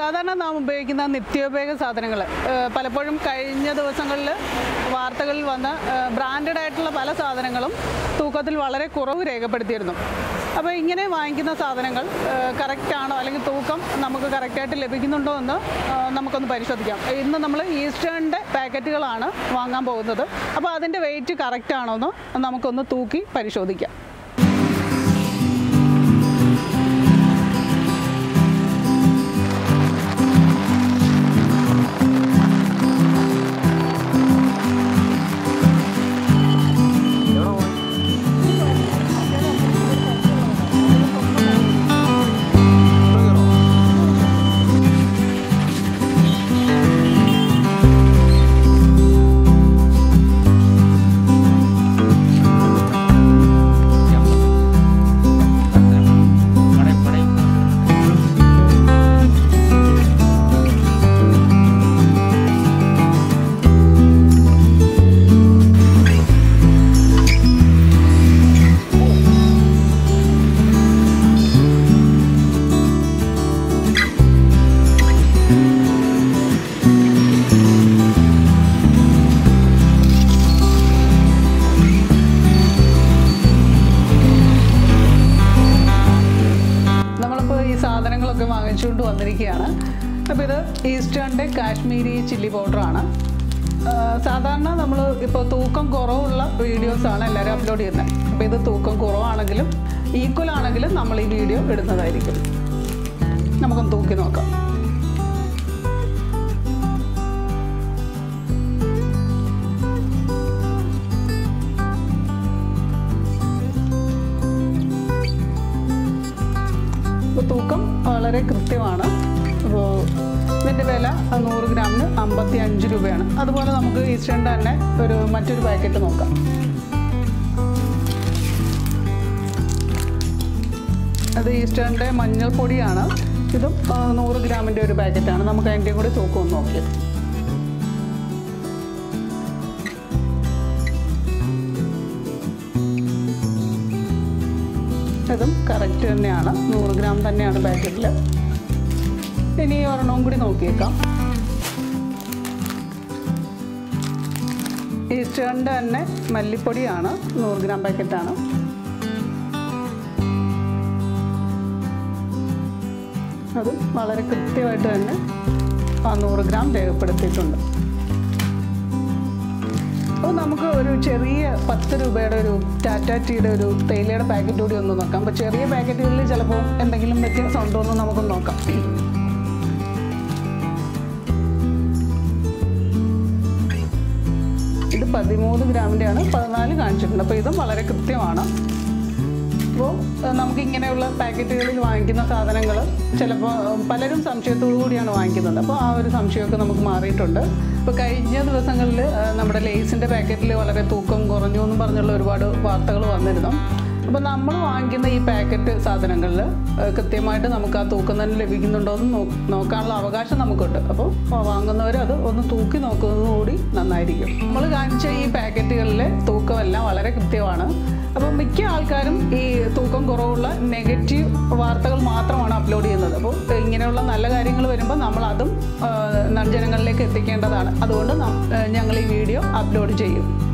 സാധാരണ നാം ഉപയോഗിക്കുന്ന നിത്യോപയോഗ സാധനങ്ങൾ പലപ്പോഴും കഴിഞ്ഞ ദിവസങ്ങളിൽ വാർത്തകളിൽ വന്ന ബ്രാൻഡഡ് ആയിട്ടുള്ള പല സാധനങ്ങളും തൂക്കത്തിൽ വളരെ കുറവ് രേഖപ്പെടുത്തിയിരുന്നു അപ്പോൾ ഇങ്ങനെ വാങ്ങിക്കുന്ന സാധനങ്ങൾ കറക്റ്റ് ആണോ അല്ലെങ്കിൽ തൂക്കം നമുക്ക് കറക്റ്റായിട്ട് ലഭിക്കുന്നുണ്ടോ എന്ന് ആ, നമുക്കൊന്ന് പരിശോധിക്കാം ഇന്ന് നമ്മൾ ഈസ്റ്റേണിൻ്റെ പാക്കറ്റുകളാണ് വാങ്ങാൻ പോകുന്നത് അപ്പോൾ അതിൻ്റെ വെയിറ്റ് കറക്റ്റ് ആണോ എന്ന് നമുക്കൊന്ന് തൂക്കി പരിശോധിക്കാം നമ്മളിപ്പോൾ ഈ സാധനങ്ങളൊക്കെ വാങ്ങിച്ചുകൊണ്ട് വന്നിരിക്കുകയാണ് അപ്പോൾ ഇത് ഈസ്റ്റേണിൻ്റെ കാശ്മീരി ചില്ലി പൗഡറാണ് സാധാരണ നമ്മൾ ഇപ്പോൾ തൂക്കം കുറവുള്ള വീഡിയോസാണ് എല്ലാവരും അപ്ലോഡ് ചെയ്യുന്നത് അപ്പോൾ ഇത് തൂക്കം കുറവാണെങ്കിലും ഈക്വൽ ആണെങ്കിലും നമ്മൾ ഈ വീഡിയോ ഇടുന്നതായിരിക്കും നമുക്കൊന്ന് തൂക്കി നോക്കാം അപ്പോൾ തൂക്കം വളരെ കൃത്യമാണ് അപ്പോൾ ഇതിൻ്റെ വില നൂറ് ഗ്രാമിന് അമ്പത്തി അഞ്ച് രൂപയാണ് അതുപോലെ നമുക്ക് ഈസ്റ്റേണിൻ്റെ തന്നെ ഒരു മറ്റൊരു പാക്കറ്റ് നോക്കാം അത് ഈസ്റ്റേണിൻ്റെ മഞ്ഞൾപ്പൊടിയാണ് ഇതും ആ, നൂറ് ഗ്രാമിൻ്റെ ഒരു പാക്കറ്റാണ് നമുക്ക് അതിൻ്റെയും കൂടി തൂക്കം ഒന്ന് നോക്കിയത് ഇതും കറക്റ്റ് തന്നെയാണ് നൂറ് ഗ്രാം തന്നെയാണ് പാക്കറ്റിൽ ഇനി ഒരെണ്ണവും കൂടി നോക്കിയേക്കാം ഈസ്റ്റേണിൻ്റെ തന്നെ മല്ലിപ്പൊടിയാണ് നൂറ് ഗ്രാം പാക്കറ്റാണ് അതും വളരെ കൃത്യമായിട്ട് തന്നെ ആ നൂറ് ഗ്രാം രേഖപ്പെടുത്തിയിട്ടുണ്ട് അപ്പോൾ നമുക്ക് ഒരു ചെറിയ പത്ത് രൂപയുടെ ഒരു ടാറ്റ ടീയുടെ ഒരു തേയിലയുടെ പാക്കറ്റ് കൂടി ഒന്ന് നോക്കാം അപ്പോൾ ചെറിയ പാക്കറ്റുകളിൽ ചിലപ്പോൾ എന്തെങ്കിലും വ്യത്യാസം ഉണ്ടോ എന്ന് നമുക്ക് നോക്കാം ഇത് പതിമൂന്ന് ഗ്രാമിൻ്റെയാണ് പതിനാല് കാണിച്ചിട്ടുണ്ട് അപ്പോൾ ഇതും വളരെ കൃത്യമാണ് അപ്പോൾ ഏഹ്, നമുക്ക് ഇങ്ങനെയുള്ള പാക്കറ്റുകളിൽ വാങ്ങിക്കുന്ന സാധനങ്ങൾ ചിലപ്പോൾ ഏഹ്, പലരും സംശയത്തോടു കൂടിയാണ് വാങ്ങിക്കുന്നത് അപ്പോൾ ആ ഒരു സംശയമൊക്കെ നമുക്ക് മാറിയിട്ടുണ്ട് ഇപ്പോൾ കഴിഞ്ഞ ദിവസങ്ങളിൽ ഏഹ്, നമ്മുടെ ലേസിൻ്റെ പാക്കറ്റിൽ വളരെ തൂക്കം കുറഞ്ഞു എന്നും പറഞ്ഞുള്ള ഒരുപാട് വാർത്തകൾ വന്നിരുന്നു അപ്പോൾ നമ്മൾ വാങ്ങിക്കുന്ന ഈ പാക്കറ്റ് സാധനങ്ങളിൽ കൃത്യമായിട്ട് നമുക്ക് ആ തൂക്കം തന്നെ ലഭിക്കുന്നുണ്ടോ എന്ന് നോ- നോക്കാനുള്ള അവകാശം നമുക്കുണ്ട് അപ്പോൾ വാങ്ങുന്നവർ അത് ഒന്ന് തൂക്കി നോക്കുന്നത് കൂടി നന്നായിരിക്കും നമ്മൾ കാണിച്ച ഈ പാക്കറ്റുകളിലെ തൂക്കമെല്ലാം വളരെ കൃത്യമാണ് അപ്പോൾ മിക്ക ആൾക്കാരും ഈ തൂക്കം കുറവുള്ള നെഗറ്റീവ് വാർത്തകൾ മാത്രമാണ് അപ്ലോഡ് ചെയ്യുന്നത് അപ്പോൾ ഇങ്ങനെയുള്ള നല്ല കാര്യങ്ങൾ വരുമ്പോൾ നമ്മൾ അതും ആ, ജനങ്ങളിലേക്ക് എത്തിക്കേണ്ടതാണ് അതുകൊണ്ട് നം- ഞങ്ങൾ ഈ വീഡിയോ അപ്ലോഡ് ചെയ്യും